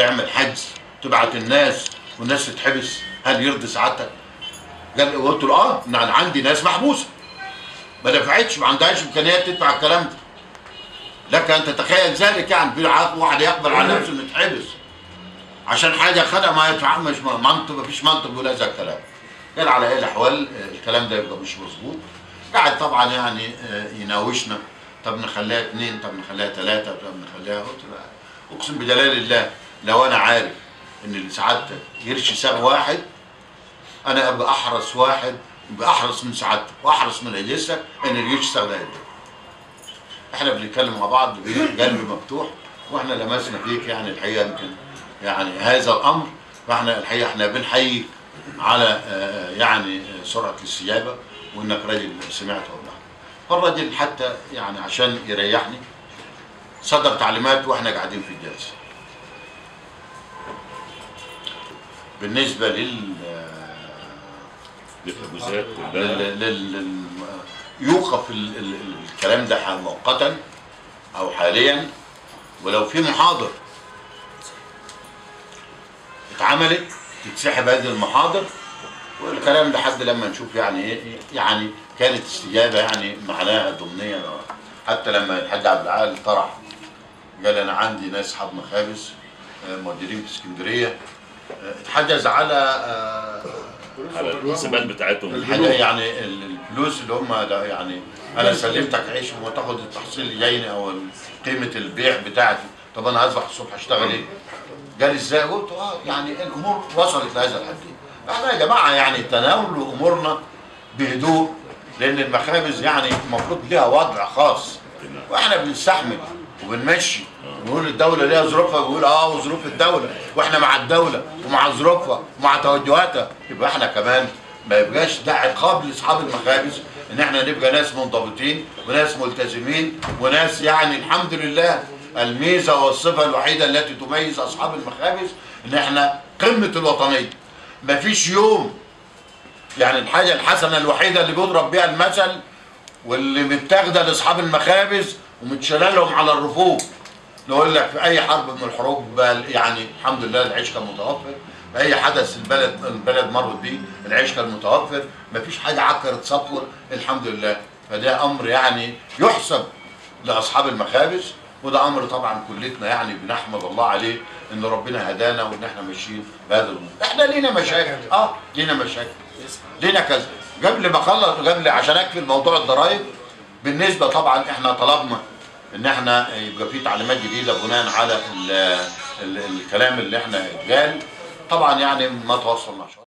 تعمل حجز تبعت الناس والناس تتحبس هل يرضي سعادتك؟ قال قلت له اه إن انا عندي ناس محبوسه ما دفعتش ما عندهاش امكانيات تدفع الكلام ده لك ان تتخيل ذلك يعني في عقل واحد يقبل على نفسه انه يتحبس عشان حاجه خدها ما يدفع مش منطق ما فيش منطق بيقول هذا الكلام قال على اي الاحوال آه، الكلام ده يبقى مش مظبوط قاعد طبعا يعني آه، يناوشنا طب نخليها اثنين طب نخليها ثلاثه طب نخليها قلت له اقسم بجلال الله لو انا عارف ان اللي سعادتك يرشي سهم واحد انا ابقى احرص واحد يبقى احرص من سعادتك واحرص من اجهزتك ان اللي يرشي سهم ده يبقى. احنا بنتكلم مع بعض بقلب مفتوح واحنا لمسنا فيك يعني الحقيقه يمكن يعني هذا الامر فاحنا الحقيقه احنا بنحييك على آه، يعني آه، سرعه الاستجابه وانك راجل سمعت وضحت فالراجل حتى يعني عشان يريحني صدر تعليمات واحنا قاعدين في الجلسه بالنسبه لل للحجوزات كلها لل... لل... لل... يوقف ال... ال... ال- الكلام ده مؤقتا او حاليا ولو في محاضر اتعملت تتسحب هذه المحاضر والكلام ده حد لما نشوف يعني ايه يعني كانت استجابه يعني معناها ضمنيا حتى لما الحاج عبد العال طرح قال انا عندي ناس اصحاب مخابز آه، مديرين في اسكندريه آه، اتحجز على آه، على الحسابات بتاعتهم الحاجه يعني ال- الفلوس اللي هم ده يعني انا سلمتك عيش وتاخد التحصيل اللي جايني او قيمه البيع بتاعتي طب انا هصبح الصبح اشتغل ايه؟ قال ازاي؟ قلت اه يعني الامور وصلت لهذا الحد احنا يا جماعه يعني تناولوا امورنا بهدوء لان المخابز يعني المفروض ليها وضع خاص واحنا بنستحمل وبنمشي ونقول الدوله ليها ظروفها بيقول اه وظروف الدوله واحنا مع الدوله ومع ظروفها ومع توجهاتها يبقى احنا كمان ما يبقاش ده عقاب لاصحاب المخابز ان احنا نبقى ناس منضبطين وناس ملتزمين وناس يعني الحمد لله الميزه والصفه الوحيده التي تميز اصحاب المخابز ان احنا قمه الوطنيه مفيش يوم يعني الحاجه الحسنه الوحيده اللي بيضرب بيها المثل واللي متاخده لاصحاب المخابز ومتشاله لهم على الرفوف نقول لك في اي حرب من الحروب بقى يعني الحمد لله العيش كان متوفر في اي حدث البلد البلد مرت بيه العيش كان متوفر مفيش حاجه عكرت سطوه الحمد لله فده امر يعني يحسب لاصحاب المخابز وده امر طبعا كلتنا يعني بنحمد الله عليه ان ربنا هدانا وان احنا ماشيين بهذا الامور احنا لينا مشاكل اه لينا مشاكل لينا كذا قبل ما اخلص قبل عشان اكفي موضوع الضرائب بالنسبه طبعا احنا طلبنا ان احنا يبقى في تعليمات جديده بناء على ال ال الكلام اللي احنا اتقال طبعا يعني ما توصلناش